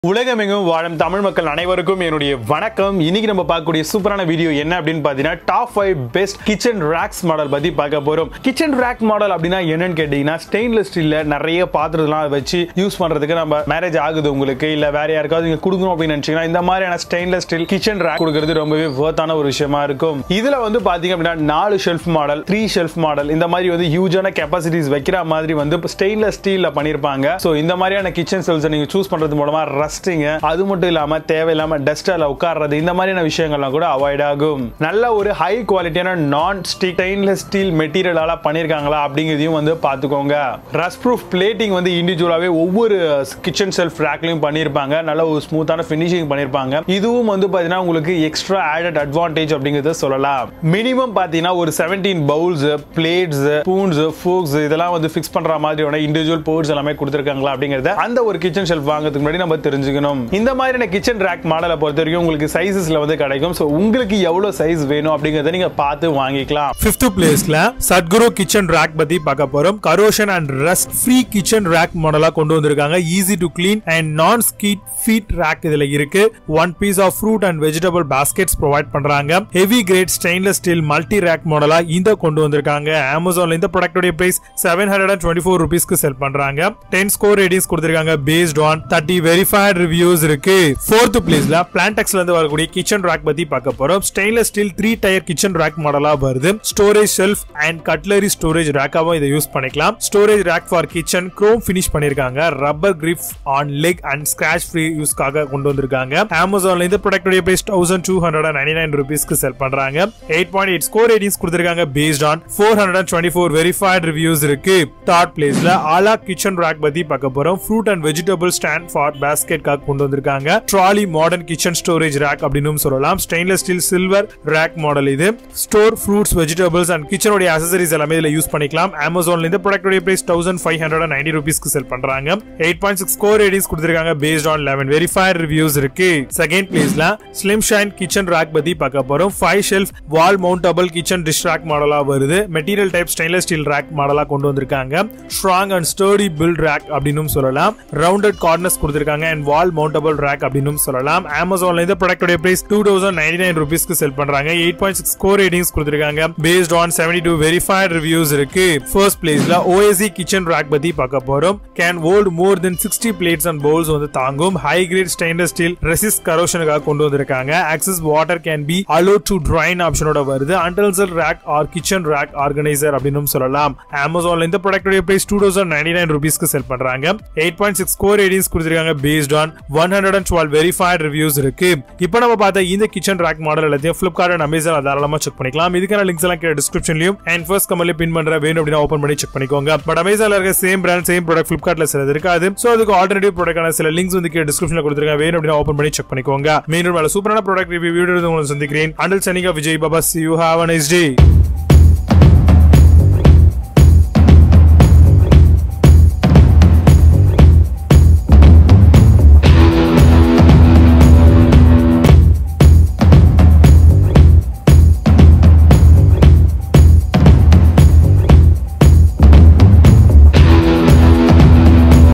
உலகமெங்கும் வாழும் தமிழ் மக்கள் அனைவருக்கும் என்னுடைய வணக்கம் இன்னைக்கு நம்ம பார்க்கக்கூடிய சூப்பரான வீடியோ என்ன அப்படின்னு பார்த்தீங்கன்னா top five best kitchen racks model பத்தி பார்க்க போறோம் கிச்சன் ரேக் மாடல் அப்படின்னா என்னன்னு கேட்டீங்கன்னா ஸ்டெயின்லெஸ் ஸ்டீல்ல நிறைய பாத்திரம்லாம் வச்சு யூஸ் பண்றதுக்கு நம்ம மேரேஜ் ஆகுது உங்களுக்கு இல்ல வேற யாருக்காவது நீங்க கொடுக்கணும் அப்படின்னு நினைச்சீங்கன்னா இந்த மாதிரியான ஸ்டெயின்லெஸ் ஸ்டீல் கிச்சன் ரேக் கொடுக்கறது ரொம்பவே வேர்த்தான ஒரு விஷயமா இருக்கும் இதுல வந்து பாத்தீங்க அப்படின்னா நாலு shelf model three shelf model இந்த மாதிரி வந்து ஹியூஜான கெப்பாசிட்டிஸ் வைக்கிற மாதிரி வந்து ஸ்டெயின்லெஸ் ஸ்டீல்ல பண்ணிருப்பாங்க ஸோ இந்த மாதிரியான கிச்சன் செல்ஸை நீங்க சூஸ் பண்றது மூலமா ரஸ்டிங் அது மட்டும் இல்லாம தேவையில்லாம டஸ்டால உட்கார்றது இந்த மாதிரியான விஷயங்கள்லாம் கூட அவாய்ட் ஆகும் நல்ல ஒரு ஹை குவாலிட்டியான நான் ஸ்டிக் ஸ்டெயின்லெஸ் ஸ்டீல் மெட்டீரியலால பண்ணிருக்காங்களா அப்படிங்கிறதையும் வந்து பாத்துக்கோங்க ரஸ்ட் ப்ரூஃப் பிளேட்டிங் வந்து இண்டிவிஜுவலாவே ஒவ்வொரு கிச்சன் செல்ஃப் ரேக்லயும் பண்ணிருப்பாங்க நல்ல ஒரு ஸ்மூத்தான ஃபினிஷிங் பண்ணிருப்பாங்க இதுவும் வந்து பாத்தீங்கன்னா உங்களுக்கு எக்ஸ்ட்ரா ஆடட் அட்வான்டேஜ் அப்படிங்கறத சொல்லலாம் மினிமம் பாத்தீங்கன்னா ஒரு seventeen bowls plates spoons forks இதெல்லாம் வந்து ஃபிக்ஸ் பண்ற மாதிரியான இண்டிவிஜுவல் போர்ட்ஸ் எல்லாமே கொடுத்துருக்காங்களா அப்படிங்கறத அந்த ஒரு கிச்சன் ஷெல்ஃப் வாங்குறதுக்கு முன்னாடி நம்ம தெரிஞ்சுக்கணும் இந்த மாதிரியான கிச்சன் ரேக் மாடலை பொறுத்த வரைக்கும் உங்களுக்கு சைஸஸ்ல வந்து கிடைக்கும் ஸோ உங்களுக்கு எவ்வளவு சைஸ் வேணும் அப்படிங்கறத நீங்க பார்த்து வாங்கிக்கலாம் ஃபிஃப்த் பிளேஸ்ல சத்குரு கிச்சன் ரேக் பத்தி பார்க்க போறோம் corrosion and rust free kitchen rack மாடலா கொண்டு வந்திருக்காங்க easy to clean and non skid feet rack இதுல இருக்கு one piece of fruit and vegetable baskets provide பண்றாங்க heavy grade stainless steel multi rack மாடலா இந்த கொண்டு வந்திருக்காங்க அமேசான்ல இந்த ப்ராடக்டோட price seven hundred and twenty four ருபீஸ்க்கு செல் பண்றாங்க டென் ஸ்கோர் ரேட்டிங்ஸ் கொடுத்திருக்காங்க based on thirty verified reviews இருக்கு ஃபோர்த் பிளேஸ்ல பிளான்டெக்ஸ்ல இருந்து வரக்கூடிய கிச்சன் ரேக் பத்தி பார்க்க போறோம் stainless steel three tier kitchen rack மாடலா வருது storage shelf and cutlery storage ரேக்காவும் இதை யூஸ் பண்ணிக்கலாம் storage rack for kitchen chrome finish பண்ணிருக்காங்க rubber grip on leg and scratch free யூஸ்க்காக கொண்டு வந்திருக்காங்க அமேசான்ல இந்த ப்ராடக்டோட price thousand two hundred and ninety nine ருபீஸ்க்கு செல் பண்றாங்க eight point eight score ratings கொடுத்திருக்காங்க based on four hundred and twenty four verified reviews இருக்கு தேர்ட் பிளேஸ்ல ஆலா கிச்சன் ரேக் பத்தி பார்க்க போறோம் fruit and vegetable stand for பேஸ்கெட்காக கொண்டு வந்திருக்காங்க trolley modern kitchen storage rack அப்படின்னு சொல்லலாம் stainless steel silver rack model இது ஸ்டோர் ஃப்ரூட்ஸ் வெஜிடபிள்ஸ் அண்ட் கிச்சனுடைய அசசரிஸ் எல்லாமே இதுல யூஸ் பண்ணிக்கலாம் அமேசான்ல இந்த ப்ராடக்டோட price thousand five hundred and ninety ருபீஸ்க்கு செல் பண்றாங்க eight point six score ratings கொடுத்திருக்காங்க based on eleven verified reviews இருக்கு செகண்ட் பிளேஸ்ல ஸ்லிம் ஷைன் கிச்சன் ரேக் பத்தி பார்க்க போறோம் five shelf wall mountable kitchen dish rack மாடலா வருது material type stainless steel rack மாடலா கொண்டு வந்திருக்காங்க strong and sturdy build rack அப்படின்னு சொல்லலாம் ரவுண்டட் கார்னர்ஸ் கொடுத்திருக்காங்க அண்ட் வால் மவுண்டபிள் ரேக் அப்படின்னு சொல்லலாம் அமேசான்ல இந்த ப்ராடக்டோட price two thousand ninety nine ருபீஸ்க்கு செல் பண்றாங்க eight point six score ratings கொடுத்திருக்காங்க based on seventy two verified reviews இருக்கு ஃபர்ஸ்ட் பிளேஸ்ல ஓஎஸ்சி கிச்சன் ரேக் பத்தி பார்க்க போறோம் can hold more than sixty plates and bowls வந்து தாங்கும் high grade stainless steel resist கரோஷனுக்காக கொண்டு வந்திருக்காங்க excess water can be allowed to drain ஆப்ஷனோட வருது அண்டல்சல் rack or kitchen rack organiser அப்படின்னு சொல்லலாம் அமேசான்ல இந்த ப்ராடக்டோட price two thousand ninety nine ருபீஸ்க்கு செல் பண்றாங்க eight point six score ratings கொடுத்திருக்காங்க based on one hundred and twelve verified reviews இருக்கு இப்போ நம்ம பார்த்த இந்த கிச்சன் ரேக் மாடல் எல்லாத்தையும் பிளிப்கார்ட் அண்ட் அமேசான் தாராளமா செக் பண்ணிக்கலாம் இதுக்கான லிங்க்ஸ் எல்லாம் கீழே டிஸ்கிரிப்ஷன்லயும் அண்ட் ஃபர்ஸ்ட் கமெண்ட்ல பின் பண்ற வேணும் அப்படின்னா ஓப்பன் பண்ணி செக் பண்ணிக்கோங்க பட் அமேசான்ல இருக்க சேம் பிராண்ட் சேம் ப்ராடக்ட் பிளிப்கார்ட்ல சிலது இருக்காது சோ அதுக்கு ஆல்டர்னேட்டிவ் ப்ராடக்டான சில லிங்க்ஸ் வந்து கீழே டிஸ்கிரிப்ஷன்ல கொடுத்துருக்காங்க வேணும் அப்படின்னா ஓப்பன் பண்ணி செக் பண்ணிக்கோங்க மீண்டும் நல்ல சூப்பரான ப்ராடக்ட் ரிவ்யூ வீடியோ உங்களை சந்திக்கிறேன் அண்டல் சனிகா விஜய் பாபா see you have a nice day